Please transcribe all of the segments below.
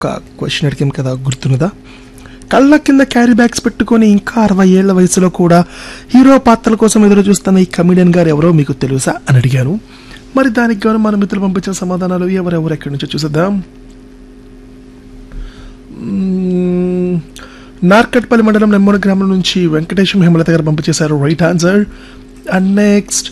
ఒక క్వశ్చన్ అడిగాం కదా గుర్తున్నదా కళ్ళ కింద క్యారీ బ్యాగ్స్ పెట్టుకొని ఇంకా అరవై ఏళ్ల వయసులో కూడా హీరో పాత్రల కోసం ఎదురు చూస్తున్న ఈ కమిడియన్ గారు ఎవరో మీకు తెలుసా అని అడిగాను మరి దానికి గాను మన మిత్రులు పంపించిన సమాధానాలు ఎవరెవరు ఎక్కడి నుంచో చూసేద్దాం మ్మ్. నార్కట్పల్లి మండలం నెమ్మూరు గ్రామం నుంచి వెంకటేశం హేమలత గారు పంపించేశారు right answer and next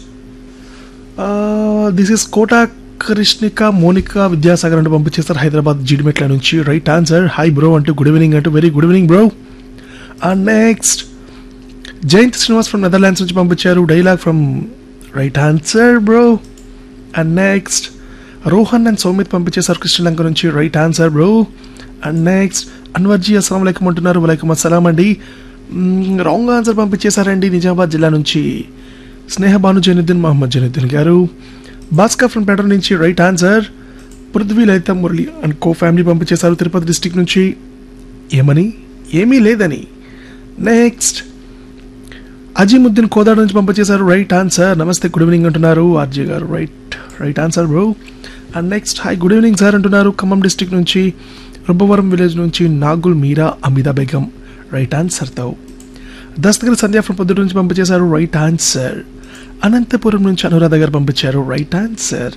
this is Kota Krishnika Monika Vidyasagar అంటూ పంపించేస్తారు హైదరాబాద్ జీడిమెట్ల నుంచి రైట్ ఆన్సర్ హాయ్ బ్రో అంటూ గుడ్ ఈవినింగ్ అంటూ very good evening bro and next Jayanth Srinivas from Netherlands నుంచి పంపించారు dialogue from right answer bro and next Rohan and Saumith పంపించేశారు కృష్ణలంక నుంచి right answer bro and next Anwarji అస్సలం వలైకం అంటున్నారు వలైకం అస్సలాం అండి రాంగ్ ఆన్సర్ పంపించేశారండి నిజామాబాద్ జిల్లా నుంచి స్నేహ భాను జైనుద్దీన్ మహమ్మద్ జైనుద్దీన్ గారు భాస్కర్ ఫ్రమ్ పేట నుంచి right answer Prithvi Lalitha Murali and co family పంపించేశారు తిరుపతి డిస్టిక్ నుంచి ఏమని ఏమీ లేదని నెక్స్ట్ అజీముద్దీన్ కోదాడ నుంచి పంపించేశారు రైట్ ఆన్సర్ నమస్తే గుడ్ ఈవినింగ్ అంటున్నారు RJ garu right right answer bro and next hi good evening sir అంటున్నారు ఖమ్మం డిస్టిక్ నుంచి రుబ్బవరం విలేజ్ నుంచి నాగుల్ మీరా అమిదా బేగం రైట్ ఆన్సర్తో దస్తగిరి సంధ్య ఫ్రమ్ పొద్దుట నుంచి పంపించేశారు రైట్ ఆన్సర్ అనంతపురం నుంచి అనురాధ గారు పంపించారు right answer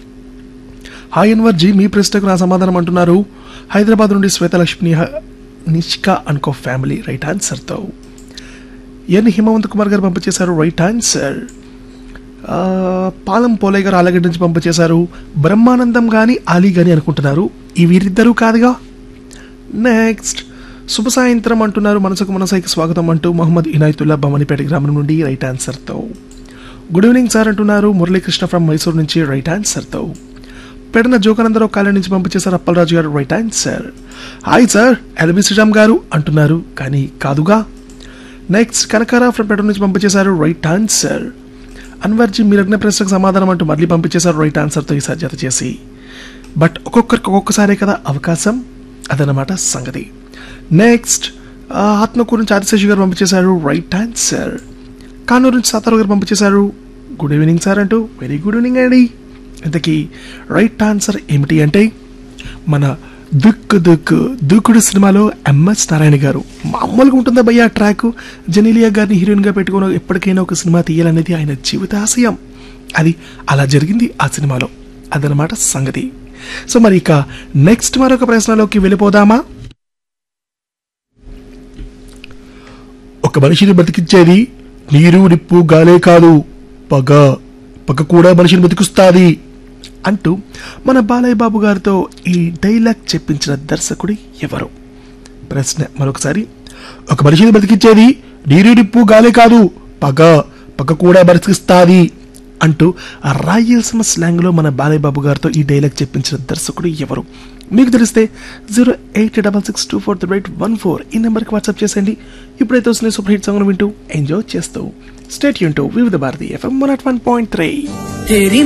hi Anwar ji మీ ప్రశ్నకు నా సమాధానం అంటున్నారు హైదరాబాద్ నుండి శ్వేతలక్ష్మి హ- నిష్కా అనుకో ఫ్యామిలీ రైట్ ఆన్సర్తో ఎన్ హిమవంత్ కుమార్ గారు పంపించేశారు రైట్ ఆన్సర్ ఆ, పాలం పోలయ్య గారు ఆలగడ్డ నుంచి పంపించేశారు బ్రహ్మానందం కానీ ఆలీ కానీ అనుకుంటున్నారు ఈ వీరిద్దరూ కాదుగా నెక్స్ట్ శుభ సాయంత్రం అంటున్నారు మనసుకు మనసైకి స్వాగతం అంటూ మొహమ్మద్ ఇనాయతుల్లా భవానీపేట గ్రామం నుండి రైట్ ఆన్సర్తో గుడ్ ఈవినింగ్ సార్ అంటున్నారు మురళీకృష్ణ ఫ్రమ్ మైసూర్ నుంచి రైట్ ఆన్సర్తో పెడన జోకానందరావు కాలేజ్ నుంచి పంపించేశారు Appalaraju garu right answer hi sir LB Sriram garu అంటున్నారు కానీ కాదుగా నెక్స్ట్ కనకారా ఫ్రమ్ పెడన నుంచి పంపించేశారు రైట్ ఆన్సర్ అన్వర్జీ మీరు అడిగిన ప్రశ్నకు సమాధానం అంటూ మళ్ళీ పంపించేశారు రైట్ ఆన్సర్తో ఈసారి జత చేసి బట్ ఒక్కొక్కరికి ఒక్కొక్కసారే కదా అవకాశం అదనమాట సంగతి నెక్స్ట్ ఆత్మకూరు నుంచి ఆదిశేషి గారు పంపించేశారు రైట్ ఆన్సర్ కానూరు నుంచి సాతారావు గారు పంపించేశారు గుడ్ ఈవినింగ్ సార్ అంటూ వెరీ గుడ్ ఈవినింగ్ అండి ఇంతకీ రైట్ ఆన్సర్ ఏమిటి అంటే మన దుక్కు దుక్కు దూకుడు సినిమాలో ఎంఎస్ నారాయణ గారు మామూలుగా ఉంటుందా భయ్య ట్రాక్ జనీలియా గారిని హీరోయిన్గా పెట్టుకుని ఎప్పటికైనా ఒక సినిమా తీయాలనేది ఆయన జీవితాశయం అది అలా జరిగింది ఆ సినిమాలో అదనమాట సంగతి సో మరి ఇక నెక్స్ట్ మరొక ప్రశ్నలోకి వెళ్ళిపోదామా ఒక మనిషిని బతికించేది నీరు నిప్పు గాలే కాదు పగ పగ కూడా మనిషిని బతికిస్తాది అంటూ మన బాలయ్య బాబు గారితో ఈ డైలాగ్ చెప్పించిన దర్శకుడు ఎవరు ప్రశ్న మరొకసారి ఒక మనిషిని బతికించేది నీరు నిప్పు గాలే కాదు పగ పగ కూడా బతికిస్తాది అంటూ ఆ రాయలసీమ స్లాంగ్లో మన బాలయ్య బాబు గారితో ఈ డైలాగ్ చెప్పించిన దర్శకుడు ఎవరు మీకు తెలిస్తే zero eight double six two four three eight one four ఈ నెంబర్కి వాట్సాప్ చేసేయండి ఇప్పుడైతే వస్తున్న సూపర్ హిట్ సాంగ్ వింటూ ఎంజాయ్ చేస్తూ స్టేట్ యూన్ to Vividh Bharati FM one at one point three तेरी